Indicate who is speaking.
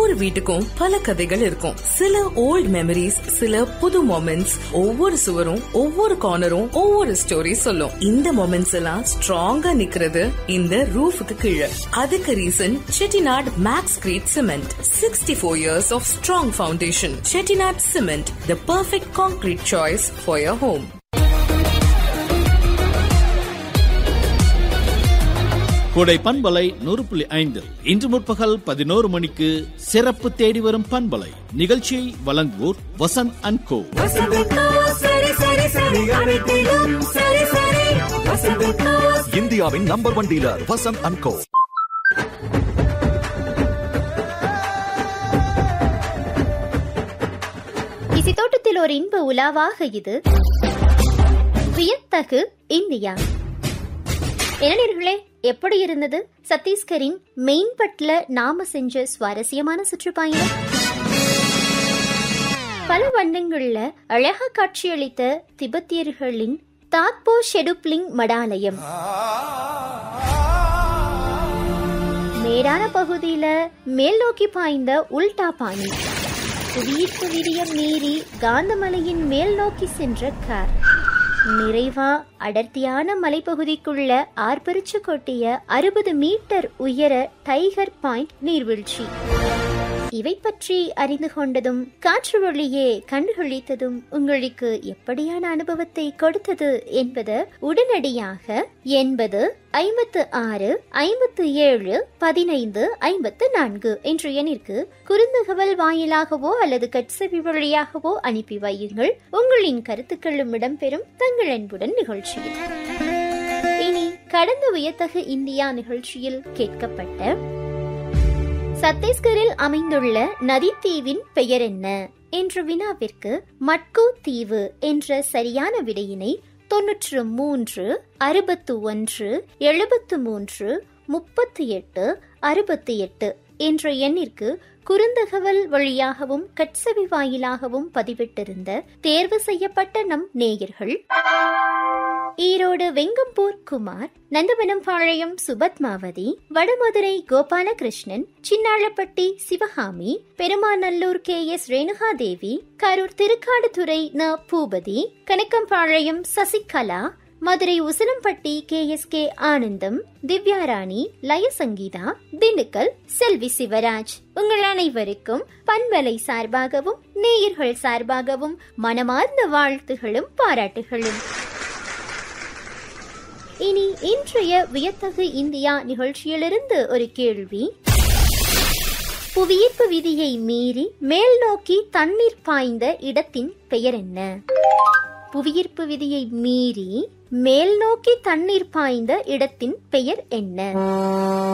Speaker 1: ஒவ்வொரு வீட்டுக்கும் பல கதைகள் இருக்கும் சில ஓல்ட் மெமரிஸ் சில புது மொமெண்ட்ஸ் ஒவ்வொரு சுவரும் ஒவ்வொரு கார்னரும் ஒவ்வொரு ஸ்டோரி சொல்லும் இந்த மொமெண்ட்ஸ் எல்லாம் ஸ்ட்ராங்கா நிக்கிறது இந்த ரூஃபுக்கு கீழே அதுக்கு reason Chettinad max crete cement sixty four years of strong foundation Chettinad cement the perfect concrete choice for your home
Speaker 2: Kodai பண்பலை நூறு புள்ளி ஐந்து இன்று முற்பகல் பதினோரு மணிக்கு சிறப்பு தேடி வரும் பண்பலை நிகழ்ச்சியை வழங்குவோர் வசந்த் அண்ட் கோ
Speaker 3: இந்தியாவின் number one dealer Vasanth and co
Speaker 4: இசைத்தோட்டத்தில் ஒரு இன்ப உலாவாக இது வியத்தகு இந்தியா இளைஞர்களே எப்படி இருந்தது சத்தீஸ்கரின் மெயின்பட்ல நாம செஞ்ச சுவாரஸ்யமான சுற்றுப்பயணம் பல வண்ணங்கள்ல அழகா காட்சியளித்த திபெத்தியர்களின் தாத்போ ஷெடுப்லிங் மடாலயம் மேடான பகுதியில மேல் நோக்கி பாய்ந்த உல்டா பாணி புவியீர்ப்பு விதியம் மீறி காந்தமலையின் மேல் நோக்கி சென்ற கார் நிறைவா அடர்த்தியான மலைப்பகுதிக்குள்ள ஆர்ப்பரிச்சு கொட்டிய அறுபது மீட்டர் உயர டைகர் பாயிண்ட் நீர்வீழ்ச்சி இவை பற்றி அறிந்து கொண்டதும் காற்று வழியே கண்டுகளித்ததும் உங்களுக்கு எப்படியான அனுபவத்தை கொடுத்தது என்பது உடனடியாக எண்பது ஐம்பத்து ஆறு ஐம்பத்து ஏழு பதினைந்து ஐம்பத்து நான்கு என்ற எண்ணிற்கு குறுந்தகவல் வாயிலாகவோ அல்லது கட்செவி வழியாகவோ அனுப்பி வையுங்கள் உங்களின் கருத்துக்களும் இடம்பெறும் தங்கள் அன்புடன் நிகழ்ச்சியில் இனி கடந்த வியத்தகு இந்தியா நிகழ்ச்சியில் கேட்கப்பட்ட சத்தீஸ்கரில் அமைந்துள்ள நதித்தீவின் பெயர் என்ன என்ற வினாவிற்கு மட்கு தீவு என்ற சரியான விடையினை தொன்னூற்று மூன்று அறுபத்து ஒன்று எழுபத்து மூன்று முப்பத்தி எட்டு அறுபத்தி எட்டு என்ற எண்ணிற்கு குறுந்தகவல் வழியாகவும் கட்சவி வாயிலாகவும் பதிவிட்டிருந்த தேர்வு செய்யப்பட்ட நம் நேயர்கள் ஈரோடு வெங்கம்பூர் குமார் நந்தவனம் பாளையம் சுபத்மாவதி வடமதுரை கோபாலகிருஷ்ணன் சின்னாளப்பட்டி சிவகாமி பெருமாநல்லூர் கே எஸ் ரேணுகாதேவி கரூர் திருக்காடுதுறை ந Boopathi Kanakkampalayam Sasikala Madurai Usilampatti K S K Anandam Divyarani லயசங்கீதா Dindigul செல்வி சிவராஜ் உங்கள் அனைவருக்கும் பண்பலை சார்பாகவும் நேயர்கள் சார்பாகவும் மனமார்ந்த வாழ்த்துகளும் பாராட்டுகளும் இனி இன்றைய வியத்தகு இந்தியா நிகழ்ச்சியிலிருந்து ஒரு கேள்வி புவியீர்ப்பு விதியை மீறி மேல் நோக்கி தண்ணீர் பாய்ந்த இடத்தின் பெயர் என்ன புவியீர்ப்பு விதியை மீறி மேல் நோக்கி தண்ணீர் பாய்ந்த இடத்தின் பெயர் என்ன